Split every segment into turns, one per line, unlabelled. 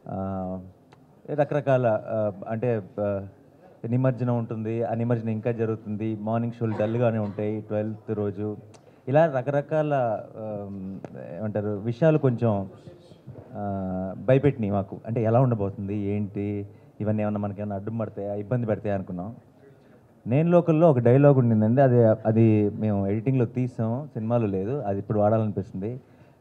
ఆ, రకరకాల ఆ, అంటే ఆ, నిమజ్జనం ఉంటుంది ఆ నిమజ్జనం ఇంకా జరుగుతుంది మార్నింగ్ షోలు డల్గానే ఉంటాయి ట్వెల్త్ రోజు ఇలా రకరకాల ఆమ్, ఏమంటారు విషయాలు కొంచెం ఆ, భయపెట్టినాయి మాకు అంటే ఎలా ఉండబోతుంది ఏంటి ఇవన్నీ ఏమన్నా మనకి ఏమన్నా అడ్డం పడతాయా ఇబ్బంది పెడతాయా అనుకున్నాం నేను లోకల్లో ఒక డైలాగ్ ఉండిందండి అది అది మేము ఎడిటింగ్లో తీసాం సినిమాలో లేదు అది ఇప్పుడు వాడాలనిపిస్తుంది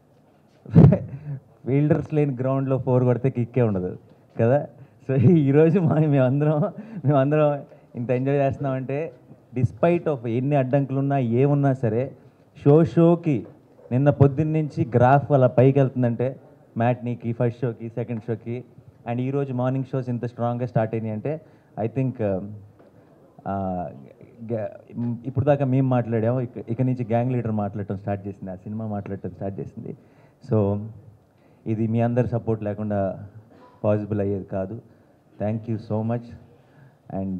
ఫీల్డర్స్ లేని గ్రౌండ్లో ఫోర్ కొడితే కిక్కే ఉండదు కదా సో ఈరోజు మా మేమందరం మేమందరం ఇంత ఎంజాయ్ చేస్తున్నామంటే డిస్పైట్ ఆఫ్ ఎన్ని అడ్డంకులు ఉన్నా ఏమున్నా సరే షో షోకి నిన్న పొద్దున్న నుంచి గ్రాఫ్ అలా పైకి వెళ్తుందంటే మ్యాట్నీకి ఫస్ట్ షోకి సెకండ్ షోకి అండ్ ఈరోజు మార్నింగ్ షోస్ ఇంత స్ట్రాంగ్గా స్టార్ట్ అయినాయి అంటే ఐ థింక్ ఆ, గ- ఇప్పుడు దాకా మేము మాట్లాడాము ఇక ఇక నుంచి గ్యాంగ్ లీడర్ మాట్లాడటం స్టార్ట్ చేసింది ఆ సినిమా మాట్లాడటం స్టార్ట్ చేసింది సో ఇది మీ అందరి సపోర్ట్ లేకుండా పాసిబుల్ అయ్యేది కాదు thank you so much and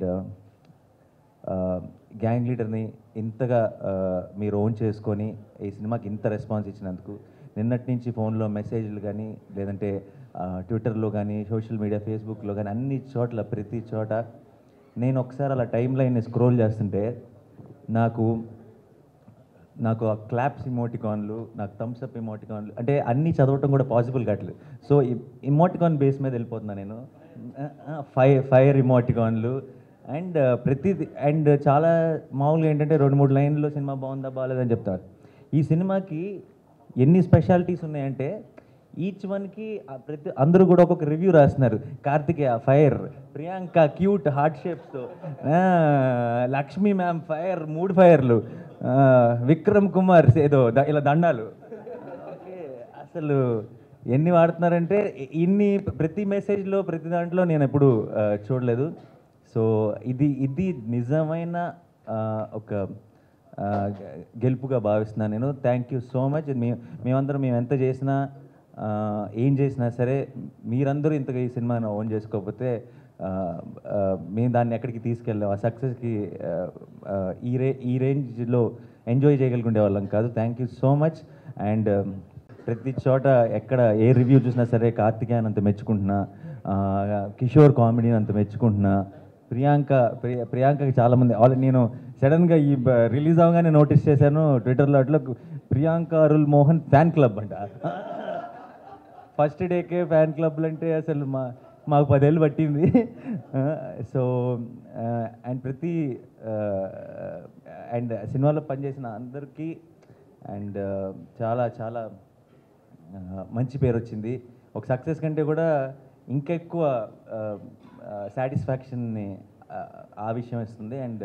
gang లీడర్ని ఇంతగా ఆ, మీరు ఓన్ చేసుకొని ఈ సినిమాకి ఇంత రెస్పాన్స్ ఇచ్చినందుకు నిన్నటి నుంచి ఫోన్లో మెసేజ్లు కానీ లేదంటే ఆ, ట్విట్టర్లో కానీ సోషల్ మీడియా ఫేస్బుక్లో కానీ అన్ని చోట్ల ప్రతి చోట నేను ఒకసారి అలా టైం లైన్ని స్క్రోల్ చేస్తుంటే నాకు నాకు ఆ క్లాప్స్ ఇమోటికాన్లు నాకు థమ్స్ అప్ ఇమోటికాన్లు అంటే అన్నీ చదవటం కూడా పాసిబుల్ కావట్లేదు సో ఇమోటికాన్ బేస్ మీద వెళ్ళిపోతున్నాను నేను ఫైర్ ఫైర్ ఇమోటికాన్లు అండ్ ప్రతి అండ్ చాలా మామూలుగా ఏంటంటే రెండు మూడు లైన్లో సినిమా బాగుందా బాగాలేదని చెప్తారు ఈ సినిమాకి ఎన్ని స్పెషాలిటీస్ ఉన్నాయంటే ఈచ్ వన్కి ప్రతి అందరూ కూడా ఒక్కొక్క రివ్యూ రాస్తున్నారు Karthikeya fire Priyanka cute heart షేప్స్తో లక్ష్మీ మ్యామ్ ఫైర్ మూడు ఫైర్లు ఆ, విక్రమ్ కుమార్ ఏదో ద- ఇలా దండాలు ఓకే అసలు ఎన్ని వాడుతున్నారంటే ఇ- ఇన్ని ప్రతి మెసేజ్లో ప్రతి దాంట్లో నేను ఎప్పుడు ఆ, చూడలేదు సో ఇది ఇది నిజమైన ఆ, ఒక ఆ, గె- గెలుపుగా భావిస్తున్నాను నేను థ్యాంక్ యూ సో మచ్ మే మేమందరం మేము ఎంత చేసినా ఆ, ఏం చేసినా సరే మీరందరూ ఇంతగా ఈ సినిమాను ఓన్ చేసుకోకపోతే ఆ, ఆ, మేము దాన్ని ఎక్కడికి తీసుకెళ్ళాం ఆ సక్సెస్కి ఈ రే ఈ రేంజ్లో ఎంజాయ్ చేయగలుగుండే వాళ్ళం కాదు thank you so much and ప్రతి చోట ఎక్కడ ఏ రివ్యూ చూసినా సరే కార్తికేయన్ అంత మెచ్చుకుంటున్నా ఆ, కిషోర్ కామెడీని అంత మెచ్చుకుంటున్నా ప్రియాంక ప్రియ ప్రియాంకకి చాలామంది ఆల్రెడీ నేను సడన్గా ఈ రిలీజ్ అవగానే నోటీస్ చేశాను ట్విట్టర్లో అట్లా ప్రియాంక అరుల్ మోహన్ ఫ్యాన్ క్లబ్ అంట ఫస్ట్ డేకే ఫ్యాన్ క్లబ్లు అంటే అసలు మా మాకు పదేళ్ళు పట్టింది సో అండ్ ప్రతి అండ్ సినిమాలో పనిచేసిన అందరికీ అండ్ చాలా చాలా ఆ, మంచి పేరు వచ్చింది ఒక సక్సెస్ కంటే కూడా ఇంకా ఎక్కువ సాటిస్ఫాక్షన్ని ఆ విషయం ఇస్తుంది అండ్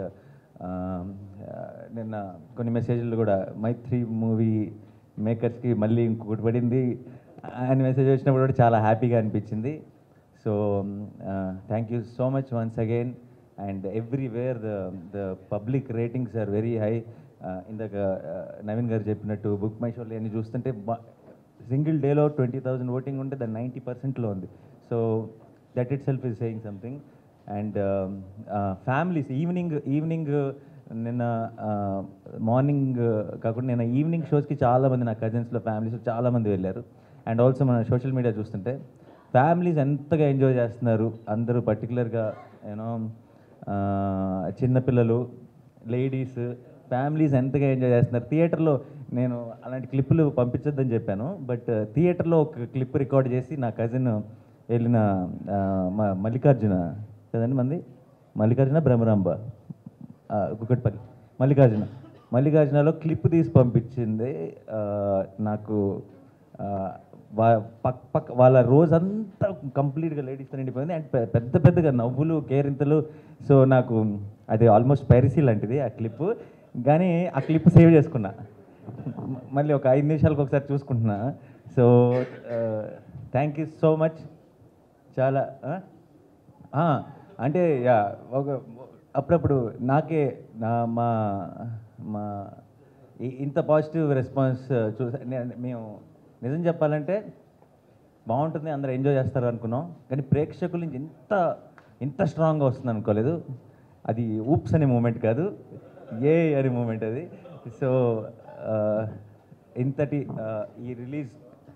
నిన్న కొన్ని మెసేజ్లు కూడా మైత్రి మూవీ మేకర్స్కి మళ్ళీ ఇంకొకటి పడింది అని మెసేజ్ వచ్చినప్పుడు కూడా చాలా హ్యాపీగా అనిపించింది so thank you so much once again and everywhere the the public ratings are very high ఇందాక uh, నవీన్ గారు చెప్పినట్టు బుక్ మై షోలు అన్ని చూస్తుంటే సింగిల్ డేలో ట్వంటీ థౌజండ్ ఓటింగ్ ఉంటే దాని నైంటీ పర్సెంట్లో ఉంది so that itself is saying something and families evening evening నిన్న మార్నింగ్ కాకుండా నిన్న ఈవినింగ్ షోస్కి చాలామంది నా కజిన్స్లో ఫ్యామిలీస్ చాలామంది వెళ్ళారు అండ్ ఆల్సో మన సోషల్ మీడియా చూస్తుంటే ఫ్యామిలీస్ ఎంతగా ఎంజాయ్ చేస్తున్నారు అందరూ పర్టికులర్గా యూనో చిన్నపిల్లలు లేడీస్ ఫ్యామిలీస్ ఎంతగా ఎంజాయ్ చేస్తున్నారు థియేటర్లో నేను అలాంటి క్లిప్పులు పంపించొద్దని చెప్పాను బట్ థియేటర్లో ఒక క్లిప్ రికార్డ్ చేసి నా కజిన్ వెళ్ళిన ఆ, మా మల్లికార్జున కదండి మంది మల్లికార్జున బ్రహ్మరాంబ ఆ, కుకట్పల్లి మల్లికార్జున మల్లికార్జునలో క్లిప్ తీసి పంపించింది ఆ, నాకు ఆ, వా- పక్ పక్క వాళ్ళ రోజంతా కంప్లీట్గా లేడీస్తో నిండిపోయింది అండ్ పె- పెద్ద పెద్దగా నవ్వులు కేరింతలు సో నాకు అది ఆల్మోస్ట్ పైరసీ లాంటిది ఆ క్లిప్ కానీ ఆ క్లిప్ సేవ్ చేసుకున్నా మ- మళ్ళీ ఒక ఐదు నిమిషాలకు ఒకసారి చూసుకుంటున్నా so thank you so much చాలా ఆ? ఆ, అంటే యా ఒక అప్పుడప్పుడు నాకే నా మా మా ఇ- ఇంత పాజిటివ్ రెస్పాన్స్ చూసా నే- మేము నిజం చెప్పాలంటే బాగుంటుంది అందరూ ఎంజాయ్ చేస్తారు అనుకున్నాం కానీ ప్రేక్షకుల నుంచి ఇంత ఇంత స్ట్రాంగ్గా వస్తుంది అనుకోలేదు అది ఊప్స్ అనే మూమెంట్ కాదు ఏ అనే మూమెంట్ అది సో ఇంతటి ఆ, ఈ రిలీజ్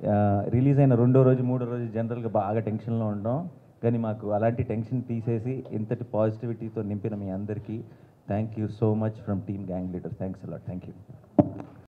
రిలీజ్ అయిన రెండో రోజు మూడో రోజు జనరల్గా బాగా టెన్షన్లో ఉంటాం కానీ మాకు అలాంటి టెన్షన్ తీసేసి ఇంతటి పాజిటివిటీతో నింపిన మీ అందరికీ thank you so much from team gang leader thanks a lot thank you